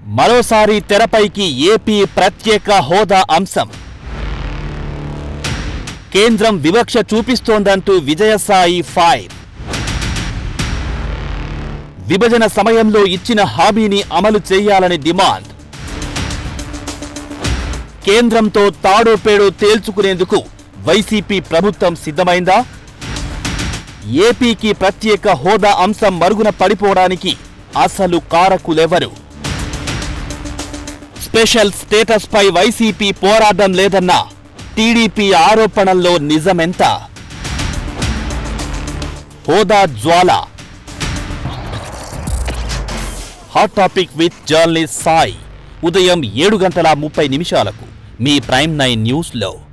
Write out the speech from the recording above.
మరోసారి తెరపైకి ఏపీ ప్రత్యేక హోదా అంశం కేంద్రం వివక్ష చూపిస్తోందంటూ విజయసాయి ఫైర్ విభజన సమయంలో ఇచ్చిన హామీని అమలు చేయాలని డిమాండ్ కేంద్రంతో తాడో పేడో తేల్చుకునేందుకు వైసీపీ ప్రభుత్వం సిద్ధమైందా ఏపీకి ప్రత్యేక హోదా అంశం మరుగున పడిపోవడానికి అసలు కారకులెవరు స్పెషల్ స్టేటస్ పై వైసీపీ పోరాటం లేదన్న టీడీపీ ఆరోపణల్లో నిజమెంత హోదా జ్వాల hot topic with journalist Sai ఉదయం ఏడు గంటల ముప్పై నిమిషాలకు మీ ప్రైమ్ నైన్ న్యూస్లో